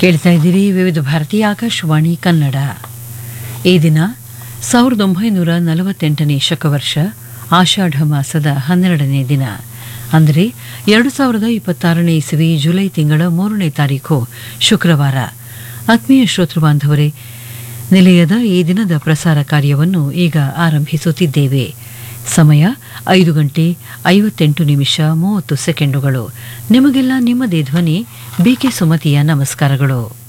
ಕೇಳ್ತಾ ಇದ್ದೀರಿ ವಿವಿಧ ಭಾರತೀಯ ಆಕಾಶವಾಣಿ ಕನ್ನಡ ಈ ದಿನ ಸಾವಿರದ ಒಂಬೈನೂರ ನಲವತ್ತೆಂಟನೇ ಶಕವರ್ಷ ಆಷಾಢ ಮಾಸದ ಹನ್ನೆರಡನೇ ದಿನ ಅಂದರೆ ಎರಡು ಸಾವಿರದ ಇಪ್ಪತ್ತಾರನೇ ಇಸವಿ ಜುಲೈ ತಿಂಗಳ ಮೂರನೇ ತಾರೀಖು ಶುಕ್ರವಾರ ಆತ್ಮೀಯ ಶ್ರೋತೃ ಬಾಂಧವರೇ ನಿಲಯದ ಈ ದಿನದ ಪ್ರಸಾರ ಕಾರ್ಯವನ್ನು ಈಗ ಆರಂಭಿಸುತ್ತಿದ್ದೇವೆ ಸಮಯ ಐದು ಗಂಟೆ ಐವತ್ತೆಂಟು ನಿಮಿಷ ಮೂವತ್ತು ಸೆಕೆಂಡುಗಳು ನಿಮಗೆಲ್ಲ ನಿಮ್ಮದೇ ಧ್ವನಿ ಬಿಕೆ ಸುಮತಿಯ ನಮಸ್ಕಾರಗಳು